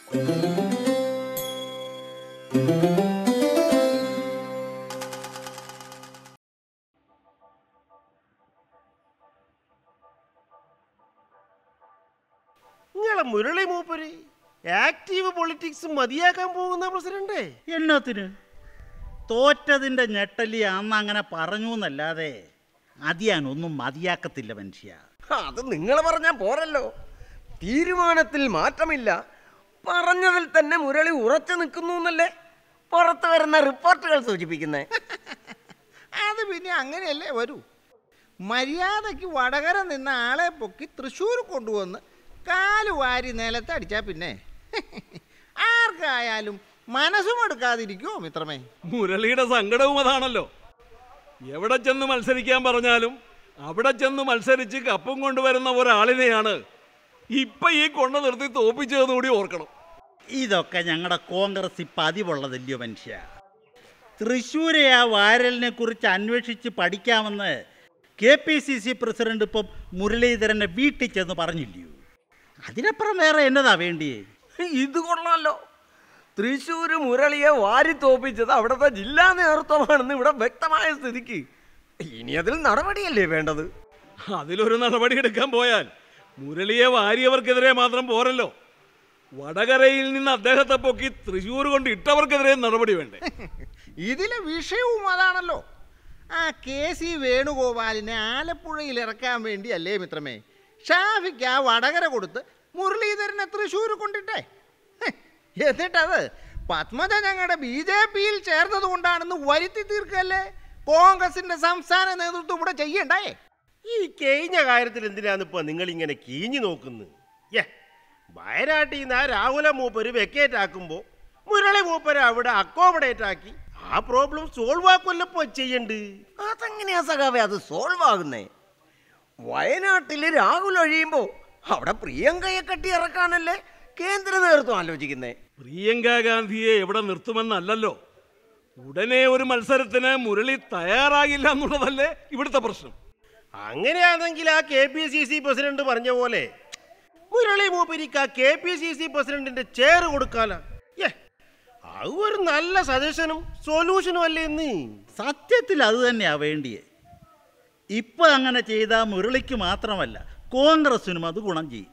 നിങ്ങളെ മുരളി മൂപ്പര് active politics മതിയാക്കാൻ പോകുന്ന പ്രസിഡന്റ് എന്നത്തിന് തോറ്റതിൻ്റെ ഞെട്ടലി അന്ന് അങ്ങനെ പറഞ്ഞു എന്നല്ലാതെ അതിയാനൊന്നും മതിയാക്കത്തില്ല മനുഷ്യ അത് നിങ്ങൾ പറഞ്ഞാൽ പോരല്ലോ തീരുമാനത്തിൽ മാറ്റമില്ല പറഞ്ഞതിൽ തന്നെ മുരളി ഉറച്ചു നിൽക്കുന്നു എന്നല്ലേ പുറത്തു വരുന്ന റിപ്പോർട്ടുകൾ സൂചിപ്പിക്കുന്നേ അത് പിന്നെ അങ്ങനെയല്ലേ വരൂ മര്യാദയ്ക്ക് വടകര നിന്ന ആളെ പൊക്കി തൃശ്ശൂർ കൊണ്ടുവന്ന് കാല് വാരി നിലത്തടിച്ചാ പിന്നെ ആർക്കായാലും മനസ്സും എടുക്കാതിരിക്കുമോ മിത്രമേ മുരളിയുടെ സങ്കടവും അതാണല്ലോ എവിടെ ചെന്ന് മത്സരിക്കാൻ പറഞ്ഞാലും അവിടെ ചെന്ന് മത്സരിച്ച് കപ്പും കൊണ്ടുവരുന്ന ഒരാളിനെയാണ് ഇപ്പൊ ഈ കൊണ്ട നിർത്തി തോപ്പിച്ചതെന്ന് കൂടി ഓർക്കണം ഇതൊക്കെ ഞങ്ങളുടെ കോൺഗ്രസ് പതിവുള്ളതല്ലയോ മനുഷ്യ തൃശ്ശൂരെ ആ വാരലിനെ കുറിച്ച് അന്വേഷിച്ച് പഠിക്കാമെന്ന് K P C C president ഇപ്പം മുരളീധരനെ വീട്ടിൽ ചെന്ന് പറഞ്ഞില്ലയോ അതിനപ്പുറം വേറെ എന്നതാ വേണ്ടിയേ ഇത് കൊള്ളാമല്ലോ തൃശ്ശൂർ മുരളിയെ വാരി തോപ്പിച്ചത് അവിടുത്തെ ജില്ലാ നേതൃത്വമാണെന്ന് ഇവിടെ വ്യക്തമായ സ്ഥിതിക്ക് ഇനി അതിൽ നടപടിയല്ലേ വേണ്ടത് അതിലൊരു നടപടി എടുക്കാൻ പോയാൽ മുരളിയെ വാരിയവർക്കെതിരെ മാത്രം പോരല്ലോ വടകരയിൽ നിന്ന് അദ്ദേഹത്തെ പൊക്കി തൃശ്ശൂർ കൊണ്ട് ഇട്ടവർക്കെതിരെ നടപടി വേണ്ടേ ഇതിലെ വിഷയവും അതാണല്ലോ ആ കെ സി വേണുഗോപാലിനെ ആലപ്പുഴയിൽ ഇറക്കാൻ വേണ്ടിയല്ലേ മിത്രമേ ഷാഫിക്ക് ആ വടകര കൊടുത്ത് മുരളീധരനെ തൃശ്ശൂർ കൊണ്ടിട്ടേ ഹ്, എന്നിട്ടത് പത്മജ ഞങ്ങളുടെ ബി ജെ പിയിൽ ചേർന്നത് കൊണ്ടാണെന്ന് വരുത്തി തീർക്കല്ലേ കോൺഗ്രസിന്റെ സംസ്ഥാന നേതൃത്വം ഇവിടെ ചെയ്യണ്ടേ ഈ കഴിഞ്ഞ കാര്യത്തിൽ എന്തിനാണ് ഇപ്പൊ നിങ്ങൾ ഇങ്ങനെ കീഞ്ഞു നോക്കുന്നത് ഏ വയനാട്ടിൽ നിന്ന് ആ രാഹുല മൂപ്പര് വെക്കേറ്റ് ആക്കുമ്പോ മുരളി മൂപ്പര് അവിടെ അക്കോമഡേറ്റ് ആക്കി ആ പ്രോബ്ലം സോൾവ് ആക്കുമല്ലോ ചെയ്യണ്ട് അതെങ്ങനെയാ സഖാവേ അത് സോൾവ് ആകുന്നേ വയനാട്ടിൽ രാഹുൽ ഒഴിയുമ്പോ അവിടെ പ്രിയങ്കയെ കെട്ടി ഇറക്കാനല്ലേ കേന്ദ്ര നേതൃത്വം ആലോചിക്കുന്നേ പ്രിയങ്ക ഗാന്ധിയെ എവിടെ നിർത്തുമെന്നല്ലല്ലോ ഉടനെ ഒരു മത്സരത്തിന് മുരളി തയ്യാറാകില്ല എന്നുള്ളതല്ലേ ഇവിടുത്തെ പ്രശ്നം അങ്ങനെയാണെങ്കിൽ ആ K P C C president പറഞ്ഞ പോലെ മുരളി മൂപ്പരിക്ക് ആ കെ പി സി സി പ്രസിഡന്റിന്റെ ചെയർ കൊടുക്കാല ഏ അത് ഒരു നല്ല സജഷനും സൊല്യൂഷനും അല്ലേ എന്ന് സത്യത്തിൽ അത് തന്നെയാ വേണ്ടിയേ ഇപ്പം അങ്ങനെ ചെയ്താൽ മുരളിക്ക് മാത്രമല്ല കോൺഗ്രസിനും അത് ഗുണം ചെയ്യും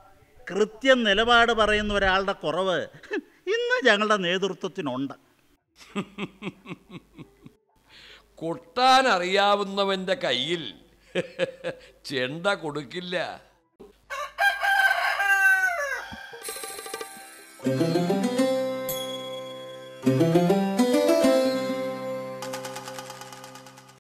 കൃത്യം നിലപാട് പറയുന്ന ഒരാളുടെ കുറവ് ഇന്ന് ഞങ്ങളുടെ നേതൃത്വത്തിനുണ്ട് കൊട്ടാൻ അറിയാവുന്നവന്റെ കയ്യിൽ ചെണ്ട കൊടുക്കില്ല